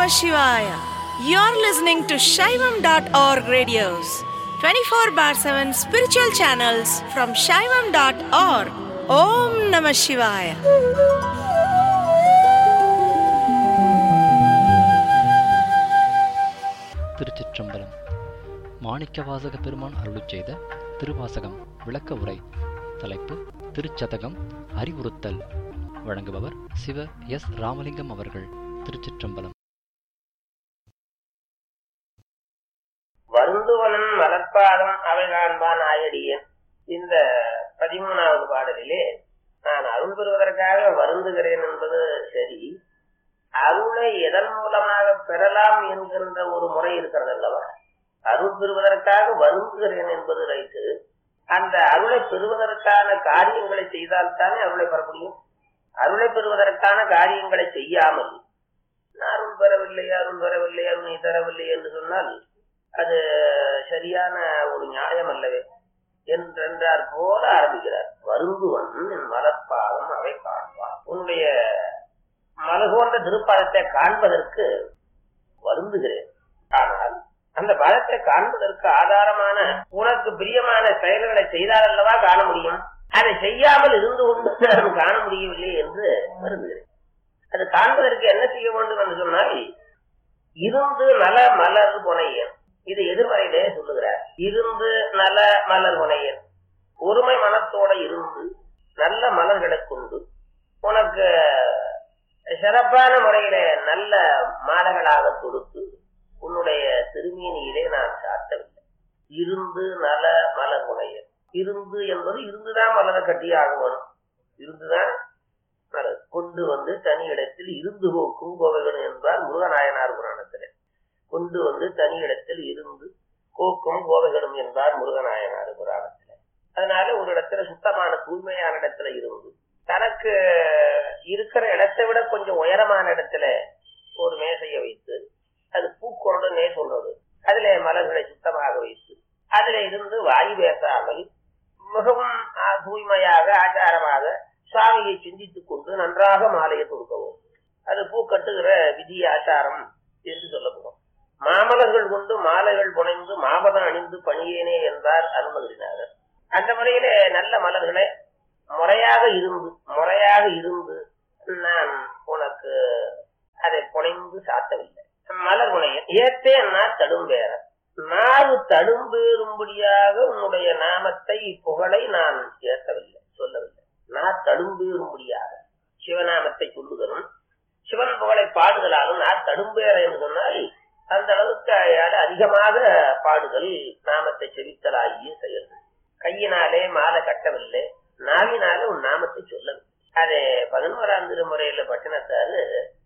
Shivaya. You're listening to Shaivam.org radios, 24 bar 7 spiritual channels from Shaivam.org. Om Namah Shivaya. திருச்சிற்றம்பலம் மாணிக்கவாசக பெருமான் அருளுச் செய்த திருவாசகம் விளக்க உரை தலைப்பு திருச்சதகம் அறிவுறுத்தல் வழங்குபவர் சிவ எஸ் ராமலிங்கம் அவர்கள் திருச்சிற்றம்பலம் வருந்துவனும் மலர்ப்பாதம் அவை காண்பான் ஆயடியேன் இந்த பதிமூணாவது பாடலிலே நான் அருள் பெறுவதற்காக வருந்துகிறேன் என்பது சரி அருளை எதன் மூலமாக பெறலாம் என்கின்ற ஒரு முறை இருக்கிறது அல்லவா அருள் பெறுவதற்காக வருந்துகிறேன் என்பது ரைட்டு அந்த அருளை பெறுவதற்கான காரியங்களை செய்தால்தானே அருளை பெற முடியும் அருளை பெறுவதற்கான காரியங்களை செய்யாமல் நான் அருள் பெறவில்லை அருள் பெறவில்லை அருள் நீ தரவில்லை என்று சொன்னால் அது சரியான ஒரு நியாயம் அல்லவே என்றென்றார் போல ஆரம்பிக்கிறார் வருந்துவன் என் மலர்பாதம் அவை காண்பான் உன்னுடைய மலகோன்ற திருப்பாதத்தை காண்பதற்கு வருந்துகிறேன் ஆனால் அந்த பாதத்தை காண்பதற்கு ஆதாரமான உனக்கு பிரியமான செயல்களை செய்தால் அல்லவா காண முடியும் அதை செய்யாமல் இருந்து கொண்டு நான் காண முடியவில்லை என்று வருந்துகிறேன் அது காண்பதற்கு என்ன செய்ய வேண்டும் என்று சொன்னால் இருந்து நல மலர் புனையன் இது எதிர்மறையிலே சொல்லுகிறார் இருந்து நல மலர் புனையன் ஒருமை மனத்தோட இருந்து நல்ல மலர்களை கொண்டு உனக்கு சிறப்பான முறையில நல்ல மாலைகளாக தொடுத்து உன்னுடைய திருமேனியிலே நான் சாத்தவில்லை இருந்து நல மலர் புனையன் இருந்து என்பது இருந்துதான் மலரை கட்டி ஆக வேணும் இருந்துதான் மலர் கொண்டு வந்து தனி இடத்தில் இருந்து போக்கும் கோவைகள் என்பார் முருகநாயனார் புராணத்திலே கொண்டு வந்து தனி இடத்தில் இருந்து கோக்கும் கோவைகளும் என்பார் முருகநாயனார் புராணத்திலே அதனால ஒரு இடத்துல சுத்தமான தூய்மையான இடத்துல இருந்து தனக்கு இருக்கிற இடத்தை விட கொஞ்சம் உயரமான இடத்துல ஒரு மேசையை வைத்து அது பூக்கொண்டுனே சொல்றது அதுல மலர்களை சுத்தமாக வைத்து அதுல இருந்து வாயு பேசாமல் மிகவும் ஆ, தூய்மையாக ஆச்சாரமாக சுவாமியை சிந்தித்துக் கொண்டு நன்றாக மாலையை தொடுக்கவும் அது பூ கட்டுகிற விதி ஆச்சாரம் என்று சொல்லப்படும் மாமலர்கள் கொண்டு மாலைகள் புனைந்து மாபதம் அணிந்து பணியேனே என்றார் அருணகிரிநாதர் அந்த முறையில நல்ல மலர்களை முறையாக இருந்து முறையாக இருந்து நான் உனக்கு அதை புனைந்து சாத்தவில்லை மலர் புனைய ஏத்தேன்னா தடும்பேற நாவு தடும்பேறும்படியாக உன்னுடைய நாமத்தை புகழை நான் ஏற்கவில்லை சொல்லவில்லை நான் தடும்பேறும்படியாக சிவநாமத்தை சொல்லுதலும் சிவன் புகழை பாடுதலாலும் நான் தடும்பேற என்று சொன்னால் அந்த அளவுக்கு அயால அதிகமாக பாடுதல் நாமத்தை செவித்தலாகிய செயல்கள் கையினாலே மாலை கட்டவில்லை நாவினாலே உன் நாமத்தை சொல்லவில்லை அதே பதினோராம் திருமுறையில பட்டினத்தாரு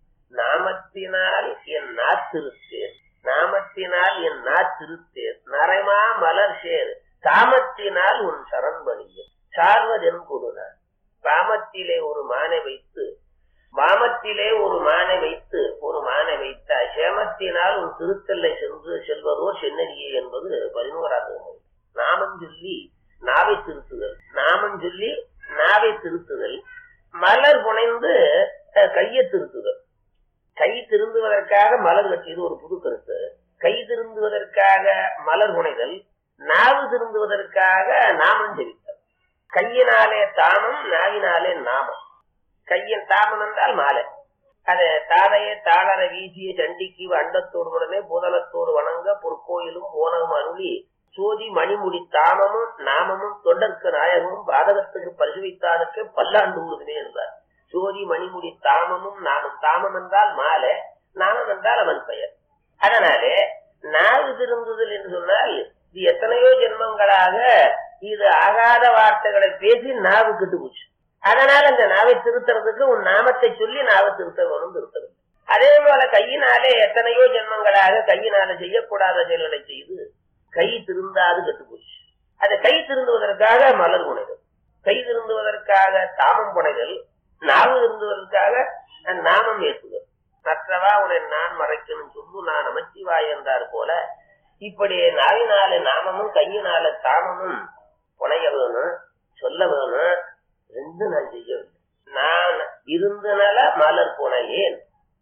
நாமத்தினால் என் நாத்திருத்தேன் நாமத்தினால் என் நாத்திருத்தேன் நரைமா மலர் சேர் தாமத்தினால் உன் சரண்பணியும் சார்வதென் கொடுனார் வாமத்திலே ஒரு மானை வைத்து வாமத்திலே ஒரு மானை வைத்து ஒரு மானை வைத்த சேமத்தினால் உன் திருத்தல்லை சென்று செல்வதோ சென்னடியே என்பது பதினோராவது நூல். நாமம் சொல்லி நாவை திருத்துதல் நாமம் சொல்லி நாவை திருத்துதல் மலர் புனைந்து அஹ், கையை திருத்துதல் கை திருந்துவதற்காக மலர் கட்டியது ஒரு புது கருத்து கை திருந்துவதற்காக மலர் புனைதல் நாவு திருந்துவதற்காக நாமம் ஜெபித்தல் கையினாலே தாமம் நாவினாலே நாமம் கையின் தாமம் என்றால் மாலை அது தாதையே தாளர வீசிய சண்டிக்கு அண்டத்தோடு உடனே புதலத்தோடு வணங்க பொற்கோயிலும் ஓனகம் அருளி சோதி மணிமுடி தாமமும் நாமமும் தொண்டர்க்கு நாயகமும் பாதகத்துக்கு பரிசுவித்தானுக்கு பல்லாண்டு ஊருதுமே என்றார் சோதி மணிமுடி தாமமும் நாமம் தாமம் என்றால் மாலை நாமம் என்றால் அவன் பெயர் அதனாலே நாவு திருந்துதல் என்று சொன்னால் இது எத்தனையோ ஜென்மங்களாக இது ஆகாத வார்த்தைகளை பேசி நாவு கெட்டு போச்சு அதனால அந்த நாவை திருத்துறதுக்கு உன் நாமத்தை சொல்லி நாவை திருத்த வேணும் திருத்தவில்லை அதே போல கையினாலே எத்தனையோ ஜென்மங்களாக கையினால செய்யக்கூடாத செயல்களை செய்து கை திருந்தாது கெட்டு போச்சு அதை கை திருந்துவதற்காக மலர் புனைதல் கை திருந்துவதற்காக தாமம் புனைதல் நாவு திருந்துவதற்காக நாமம் ஏற்றுதல் மற்றவா உன்னை நான் மறைக்கணும் சொல்லு நான் நமச்சிவாய் என்றார் போல இப்படி நாவினால நாமமும் கையினால தாமமும் புனைய வேணும் சொல்ல வேணும் ரெண்டு நான் செய்யவில்லை நான் இருந்தனால மலர் புனையேன்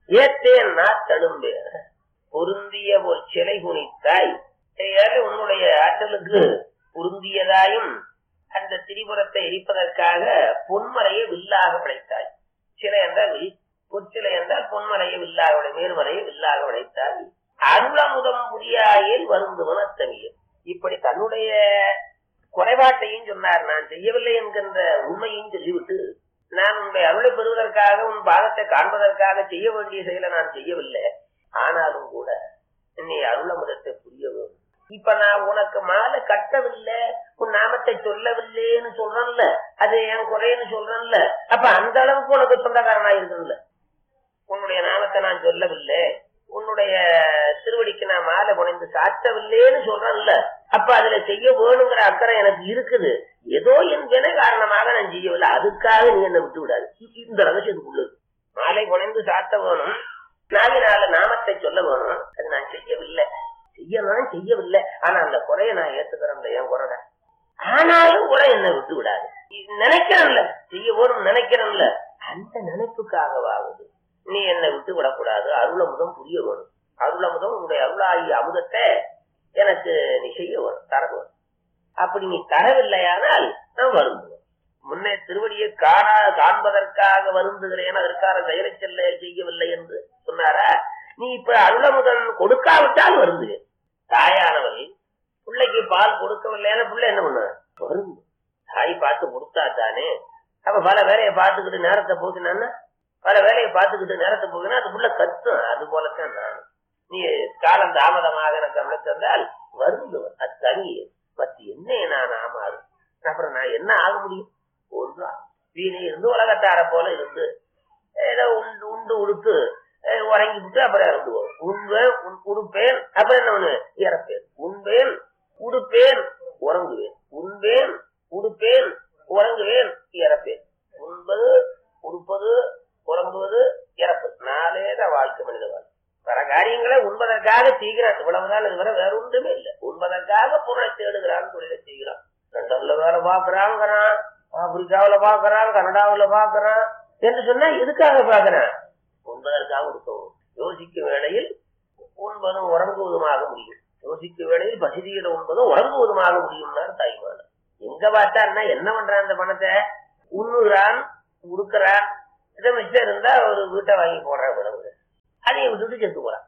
ஏத்தேன் நாத்தழும்பேன பொருந்திய ஒரு சிலை குனித்தாய் ஏழை உன்னுடைய ஆற்றலுக்கு பொருந்தியதாயும் அந்த திரிபுரத்தை எரிப்பதற்காக பொன்மலையை வில்லாக படைத்தாய் சிலை என்றால் வில் பொற்சிலை என்றால் பொன்மலையை வில்லாக உடை மேல்மலையை வில்லாக உடைத்தாய் அருளமுதம் புரியாயில் வருந்துவன் அத்தமியம் இப்படி தன்னுடைய குறைபாட்டையும் சொன்னார் நான் செய்யவில்லை என்கின்ற உண்மையும் சொல்லிவிட்டு நான் உன்னுடைய அருளை பெறுவதற்காக உன் பாதத்தை காண்பதற்காக செய்ய வேண்டிய செயலை நான் செய்யவில்லை ஆனாலும் கூட நீ அருளமுதத்தை புரிய வேண்டும் இப்ப நான் உனக்கு மாலை கட்டவில்லை உன் நாமத்தை சொல்லவில்லைன்னு சொல்றேன்ல அது என் குறைன்னு சொல்றேன்ல அப்ப அந்த அளவுக்கு உனக்கு சொந்தக்காரனா இருக்கணும்ல உன்னுடைய நாமத்தை நான் சொல்லவில்லை உன்னுடைய திருவடிக்கு நான் மாலை புனைந்து சாத்தவில்லைன்னு சொல்றேன்ல அப்ப அதுல செய்ய வேணுங்கிற அக்கறை எனக்கு இருக்குது ஏதோ என் வினை காரணமாக நான் செய்யவில்லை அதுக்காக நீ என்னை விட்டு விடாது இந்த ரகசியத்துக்குள்ளது மாலை புனைந்து சாத்த வேணும் நாவினால நாமத்தை சொல்ல வேணும் அது நான் செய்யவில்லை செய்யணும் செய்யவில்லை ஆனா அந்த குறைய நான் ஏத்துக்கிறேன் என் குறை ஆனாலும் கூட என்னை விட்டு விடாது நினைக்கிறேன்ல செய்ய வேணும் நினைக்கிறேன்ல அந்த நினைப்புக்காகவாகுது நீ என்னை விட்டு விடக்கூடாது அருளமுதம் புரிய வேணும் அருளமுதம் உன்னுடைய அருளாகிய அமுதத்தை எனக்கு நீ செய்ய வேணும் தர வேணும் அப்படி நீ தரவில்லையானால் நான் வருந்துவேன் முன்னே திருவடியை காணா காண்பதற்காக வருந்துகிறேன் அதற்காக செயலை செல்ல செய்யவில்லை என்று சொன்னாரா நீ இப்ப அருளமுதன் கொடுக்காவிட்டால் வருந்துவேன் தாயானவள் பிள்ளைக்கு பால் கொடுக்கவில்லைன்னா பிள்ளை என்ன பண்ண வருந்து தாய் பார்த்து கொடுத்தா தானே அப்ப பல வேலையை பார்த்துக்கிட்டு நேரத்தை போக்கினா பல வேலையை பார்த்துக்கிட்டு நேரத்தை போக்கினா அது புள்ள கத்தும் அது போலத்தான் நான் நீ காலம் தாமதமாக எனக்கு அமலை தந்தால் வருந்துவன் அது தனியே மற்ற என்ன நான் ஆமாறு அப்புறம் நான் என்ன ஆக முடியும் ஒன்று வீணை இருந்து உலகத்தார போல இருந்து ஏதோ உண்டு உண்டு உடுத்து உறங்கி விட்டு அப்புறம் இறந்துவோம் உண்பேன் உடுப்பேன் அப்புறம் என்ன ஒண்ணு இறப்பேன் உண்பேன் உடுப்பேன் உறங்குவேன் உண்பேன் உடுப்பேன் உறங்குவேன் இறப்பேன் உண்பது உடுப்பது உறங்குவது இறப்பது நாளே தான் வாழ்க்கை மனித வாழ்க்கை பல காரியங்களை உண்பதற்காக செய்கிறான் இவ்வளவுதான் இதுவரை வேற ஒன்றுமே இல்லை உண்பதற்காக பொருளை தேடுகிறான் தொழிலை செய்கிறான் லண்டன்ல வேலை பாக்குறாங்கிறான் ஆப்பிரிக்காவில பாக்குறான் கனடாவில பாக்குறான் என்று சொன்னா எதுக்காக பாக்குறான் உண்பதற்காக கொடுக்கவும் யோசிக்க வேளையில் உண்பதும் உறங்குவதுமாக முடியும் யோசிக்க வேளையில் பசிதியிட உண்பதும் உறங்குவதுமாக முடியும்னாரு தாய்மான எங்க பார்த்தான்னா என்ன பண்றான் அந்த பணத்தை உண்ணுகிறான் உடுக்கிறான் இதை மிச்சம் இருந்தா ஒரு வீட்டை வாங்கி போடுறான் விளவுற அதையை விட்டுட்டு செத்து போறான்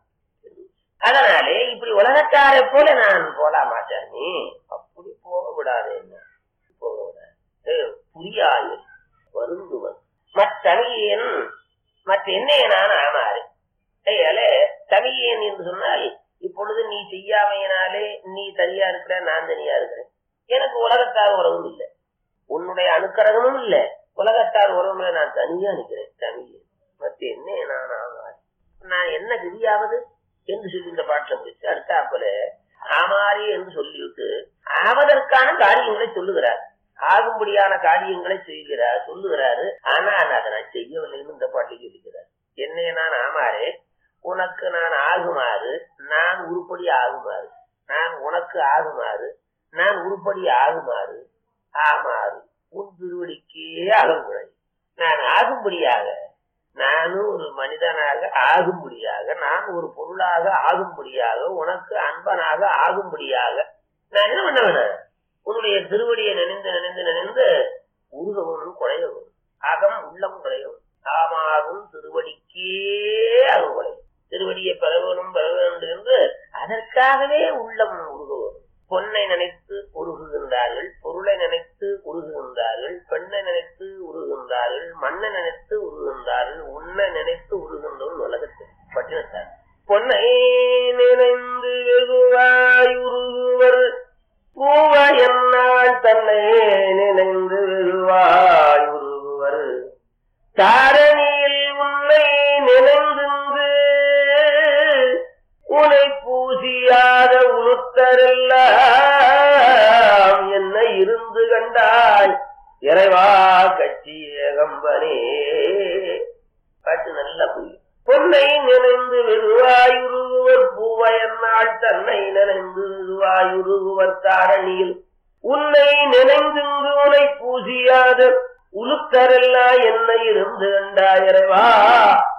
அதனாலே இப்படி உலகத்தாரை போல நான் போலாமா சாமி அப்படி போக விடாது என்ன போக விடாது புரியாயில் வருந்துவன் மற்றவியன் மற்ற என்னைய நான் ஆமாறு கையாலே தமியன் என்று சொன்னால் இப்பொழுது நீ செய்யாமையினாலே நீ தனியா இருக்கிற நான் தனியா இருக்கிறேன் எனக்கு உலகத்தார் உறவும் இல்லை உன்னுடைய அணுக்கரகமும் இல்ல உலகத்தார் உறவுல நான் தனியா நிற்கிறேன் தமியன் மற்ற என்ன நான் ஆமாறு நான் என்ன கதியாவது என்று சொல்லி இந்த பாட்டில் முடிச்சு அடுத்தாப்புல ஆமாரி என்று சொல்லிவிட்டு ஆவதற்கான காரியங்களை சொல்லுகிறார் ஆகும்படியான காரியங்களை செய்கிறார் சொல்லுகிறாரு ஆனா அதை நான் செய்யவில்லைன்னு இந்த பாட்டில் சொல்லிக்கிறார் என்னைய நான் ஆமாறு உனக்கு நான் ஆகுமாறு நான் உருப்படி ஆகுமாறு நான் உனக்கு ஆகுமாறு நான் உருப்படி ஆகுமாறு ஆமாறு உன் திருவடிக்கே அகங்குழை நான் ஆகும்படியாக நானும் ஒரு மனிதனாக ஆகும்படியாக நான் ஒரு பொருளாக ஆகும்படியாக உனக்கு அன்பனாக ஆகும்படியாக நான் என்ன பண்ண வேணும் உன்னுடைய திருவடியை நினைந்து நினைந்து நினைந்து உருகவும் குறையவும் அகம் உள்ளம் குறையவும் ஆமாகும் திருவடிக்கே அகம் குறையும் திருவடியை பெற வேணும் பெற வேண்டும் என்று அதற்காகவே உள்ளம் உருகுவோம் பொன்னை நினைத்து உருகுகின்றார்கள் பொருளை நினைத்து உருகுகின்றார்கள் பெண்ணை நினைத்து உருகுகின்றார்கள் மண்ணை நினைத்து உருகுகின்றார்கள் உன்னை நினைத்து உருகின்றோம் உலகத்தில் பட்டினத்தார் பொன்னை நினைந்து வெகுவாய் உருகுவர் பூவையன்னால் தன்னை நினைந்து வெகுவாய் உருகுவர் தாரணியில் உன்னை நினைந்து உனை பூசியாத உளுத்தரெல்லாம் என்ன இருந்து கண்டாய் இறைவா கட்சி ஏகம்பனே பாட்டு நல்லா புரியும் பொன்னை நினைந்து வெகுவாயுருகுவர் பூவயன்னாள் தன்னை நினைந்து வெகுவாயுருகுவர் தாரணியில் உன்னை நினைந்துங்கு உனை பூசியாத உளுத்தரெல்லாம் என்ன இருந்து கண்டாயிரவா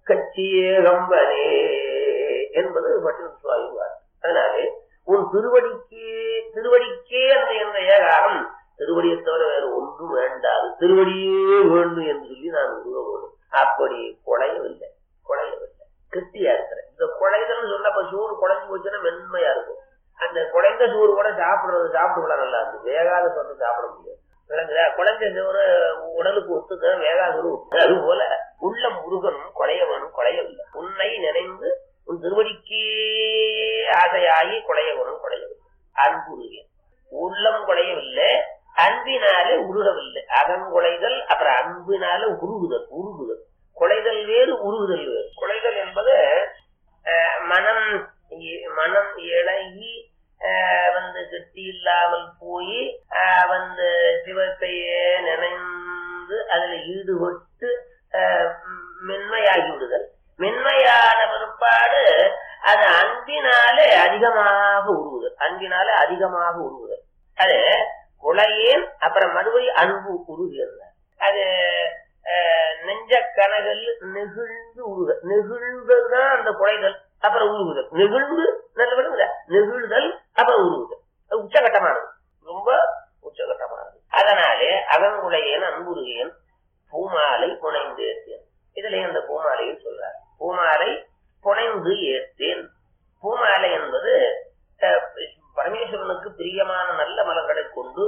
கட்சியே கம்பனே என்பது பட்டின சுவாமி வார்த்தை அதனாலே உன் திருவடிக்கு திருவடிக்கே அந்த என்ற ஏகாரம் திருவடியை தவிர வேற ஒன்றும் வேண்டாது திருவடியே வேண்டும் என்று சொல்லி நான் உருவ வேண்டும் அப்படி குழையவில்லை குழையவில்லை கிருத்தியா இருக்கிறேன் இந்த குழைதல்னு சொன்னப்ப சோறு குழைஞ்சு போச்சுன்னா மென்மையா இருக்கும் அந்த குழைந்த சோறு கூட சாப்பிடுறது சாப்பிட்டுக்கலாம் நல்லா இருக்கு வேகாத சோறு சாப்பிட முடியாது விளங்குதா குழந்தை சோறு உடலுக்கு ஒத்துக்க வேகாத சோறு ஒத்துக்க. அது போல உள்ள முருகனும் குழையவனும் குழையவில்லை உன்னை நினைந்து உன் திருவடிக்கே ஆசையாகி குழையவனும் குழையவில்லை அன்புருகன் உள்ளம் குழையவில்லை அன்பினாலே உருகவில்லை அகங்குலைதல் அப்புறம் அன்பினால உருகுதல் உருகுதல் குலைதல் வேறு உருகுதல் வேறு குலைதல் என்பது அஹ், மனம் இ- மனம் இழகி அஹ், வந்து கெட்டி இல்லாமல் போய் அஹ், வந்து சிவத்தையே நினைந்து அதுல ஈடுபட்டு அஹ், மென்மையாகி விடுதல் மென்மையான பிற்பாடு அது அன்பினாலே அதிகமாக உருகுதல் அன்பினாலே அதிகமாக உருகுதல் அது குலையேன் அப்புறம் மறுபடி அன்பு உருகிறது அது அஹ், நெஞ்ச கனகல் நெகிழ்ந்து உருக நெகிழ்ந்ததுதான் அந்த குலைதல் அப்புறம் உருகுதல் நெகிழ்ந்து நல்ல விடுங்க நெகிழ்தல் அப்புறம் உருகுதல் அது உச்சகட்டமானது ரொம்ப உச்சகட்டமானது அதனாலே அகங்குலையேன் அன்புருகேன் பூமாலை புனைந்து ஏற்றேன் இதுல அந்த பூமாலையை சொல்றார் பூமாலை புனைந்து ஏற்றேன் பூமாலை என்பது அஹ், பரமேஸ்வரனுக்கு பிரியமான நல்ல மலர்களை கொண்டு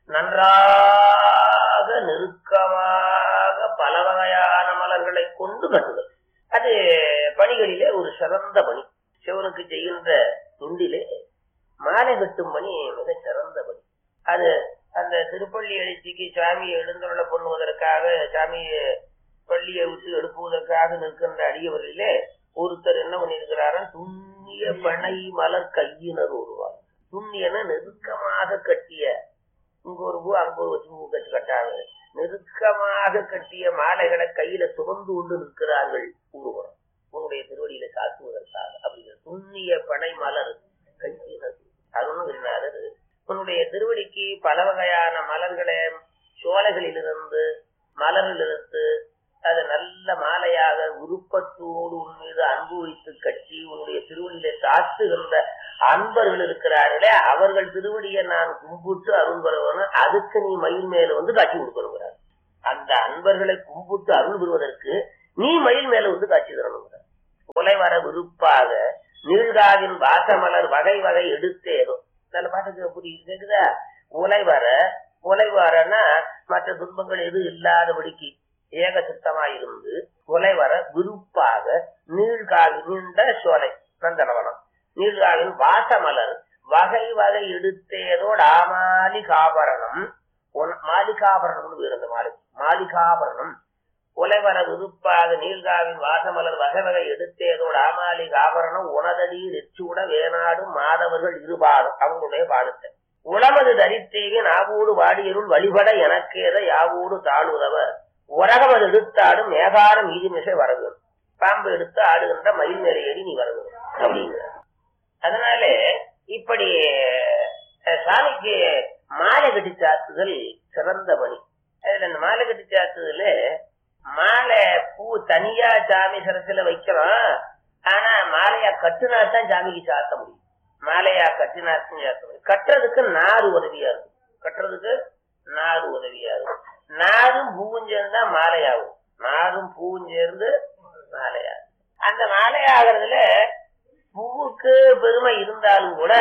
நன்றாக நெருக்கமாக பல வகையான மலர்களை கொண்டு கட்டுதல் அது பணிகளிலே ஒரு சிறந்த பணி சிவனுக்கு செய்கின்ற துண்டிலே மாலை கட்டும் பணி மிக சிறந்த பணி அது அந்த திருப்பள்ளி எழுச்சிக்கு சாமியை எழுந்தருள பண்ணுவதற்காக சாமியை பள்ளியை விட்டு எழுப்புவதற்காக நிற்கின்ற அடியவர்களிலே ஒருத்தர் என்ன பண்ணியிருக்கிறாரா துண்ணிய பனை மலர் கையினர் ஒருவார் துண்ணியன நெருக்கமாக கட்டிய இங்க ஒரு பூ அங்க ஒரு வச்சு பூ கட்டி கட்டாங்க நெருக்கமாக கட்டிய மாலைகளை கையில சுமந்து கொண்டு நிற்கிறார்கள் ஊர்வலம் உன்னுடைய திருவடியில சாத்துவதற்காக அப்படிங்கிற துண்ணிய பனை மலர் கையினர் அருணகிரிநாதர் உன்னுடைய திருவடிக்கு பல வகையான மலர்களை சோலைகளிலிருந்து மலரிலிருந்து அது நல்ல மாலையாக விருப்பத்தோடு உன் மீது அன்பு வைத்து கட்டி உன்னுடைய திருவடியில சாத்துகின்ற அன்பர்கள் இருக்கிறார்களே அவர்கள் திருவடியை நான் கும்பிட்டு அருள் பெறுவன அதுக்கு நீ மயில் மேல வந்து காட்சி கொடுக்கணுங்கிறார் அந்த அன்பர்களை கும்பிட்டு அருள் பெறுவதற்கு நீ மயில் மேல வந்து காட்சி தரணுங்கிறார் கொலை வர விருப்பாக நீழ்காவின் வாசமலர் வகை வகை எடுத்தேதோ நல்ல பாட்டுக்கு புரியுது கேக்குதா உலை வர உலை வரனா மற்ற துன்பங்கள் எதுவும் இல்லாதபடிக்கு ஏக சித்தமாயிருந்து கொலை வர விருப்பாக நீழ்காவி நீண்ட சோலை நந்தனவனம் நீழ்காவின் வாசமலர் வகை வகை எடுத்தேதோட ஆமாலி காபரணம் உன்- மாலிகாபரணம்னு பேர் அந்த மாலை மாலிகாபரணம் உலைவர விருப்பாக நீழ்காவின் வாசமலர் வகை வகை எடுத்தேதோட ஆமாலி காபரணம் உனதடி நெச்சூட வேணாடும் மாதவர்கள் இருபாடும் அவங்களுடைய பாடத்தை உளமது தரித்தேகி நாவோடு வாடியருள் வழிபட எனக்கேத யாவோடு தாழுதவ உலகமது எடுத்தாடும் மேகாரம் மீதிமிசை வரவு பாம்பு எடுத்து ஆடுகின்ற மயில் மேலே ஏறி நீ வரவு அப்படிங்கிற அதனால இப்படி அஹ், சாமிக்கு மாலை கட்டி சாத்துதல் சிறந்த பணி அதுல இந்த மாலை கட்டி சாத்துதல மாலை பூ தனியா சாமி சரத்துல வைக்கிறோம் ஆனா மாலையா கட்டுனா தான் சாமிக்கு சாத்த முடியும் மாலையா கட்டினாத்தான் சாத்த முடியும் கட்டுறதுக்கு நாறு உதவியா இருக்கும் கட்டுறதுக்கு நாறு உதவியா இருக்கும் நாரும் பூவும் சேர்ந்தா மாலையாகும் நாரும் பூவும் சேர்ந்து மாலையாகும் அந்த மாலையாகிறதுல பூவுக்கு பெருமை இருந்தாலும் கூட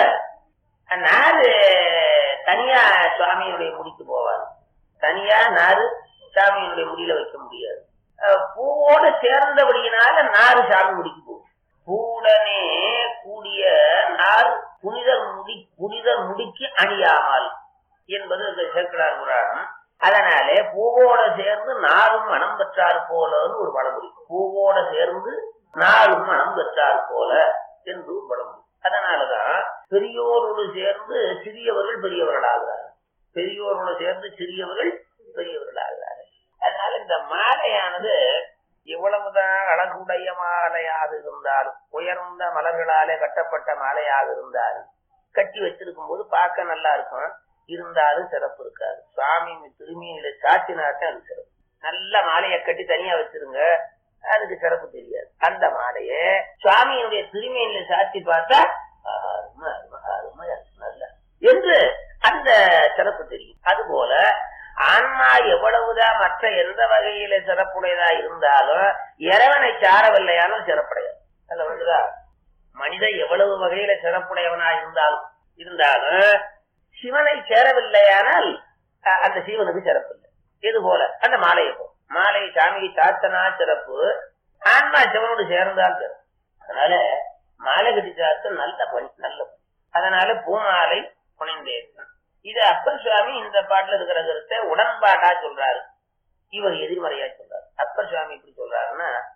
நாறு தனியா சுவாமியினுடைய முடிக்கு போவாது தனியா நாறு சாமியினுடைய முடியில வைக்க முடியாது அஹ் பூவோடு சேர்ந்தபடியினால நாறு சாமி முடிக்கு போகும் பூவுடனே கூடிய நார் புனிதர் முடி புனிதர் முடிக்கு அணியாமல் என்பது இந்த சேக்கடார் புராணம் அதனாலே பூவோட சேர்ந்து நாரும் மனம் பெற்றார் போலன்னு ஒரு பழமொழி பூவோட சேர்ந்து நாரும் மனம் பெற்றார் போல என்று ஒரு பழமொழி அதனாலதான் பெரியோரோடு சேர்ந்து சிறியவர்கள் பெரியவர்களாகிறார்கள் பெரியோரோடு சேர்ந்து சிறியவர்கள் பெரியவர்களாகிறார்கள் அதனால இந்த மாலையானது எவ்வளவுதான் அழகுடைய மாலையாக இருந்தாலும் உயர்ந்த மலர்களாலே கட்டப்பட்ட மாலையாக இருந்தாலும் கட்டி வச்சிருக்கும் போது பார்க்க நல்லா இருக்கும் இருந்தாலும் சிறப்பு இருக்காது சுவாமி திரும்பியில சாத்தினாத்தான் அது சிறப்பு நல்ல மாலையை கட்டி தனியா வச்சிருங்க அதுக்கு சிறப்பு தெரியாது அந்த மாலைய சுவாமியினுடைய திருமையில சாத்தி பார்த்தா ஆஹா, அருமை, அருமை, அருமையா இருக்கு, நல்லா. என்று அந்த சிறப்பு தெரியும் அதுபோல ஆன்மா எவ்வளவுதான் மற்ற எந்த வகையில சிறப்புடையதா இருந்தாலும் இறைவனை சாரவில்லையாலும் சிறப்புடையது அதுல வந்துதா மனிதன் எவ்வளவு வகையில சிறப்புடையவனா இருந்தாலும் இருந்தாலும் சிவனை சேரவில்லையானால் அஹ், அந்த சிவனுக்கு சிறப்பு இல்லை இது போல அந்த மாலையை போ மாலை சாமியை சாத்தனா சிறப்பு ஆன்மா சிவனோடு சேர்ந்தால் சிறப்பு அதனால மாலை கட்டி சாத்த நல்ல பணி நல்ல பணி அதனால பூமாலை புனைந்தேன் இது அப்பர் சுவாமி இந்த பாட்டுல இருக்கிற கருத்தை உடன்பாட்டா சொல்றாரு இவர் எதிர்மறையா சொல்றாரு அப்பர் சுவாமி இப்படி சொல்றாருன்னா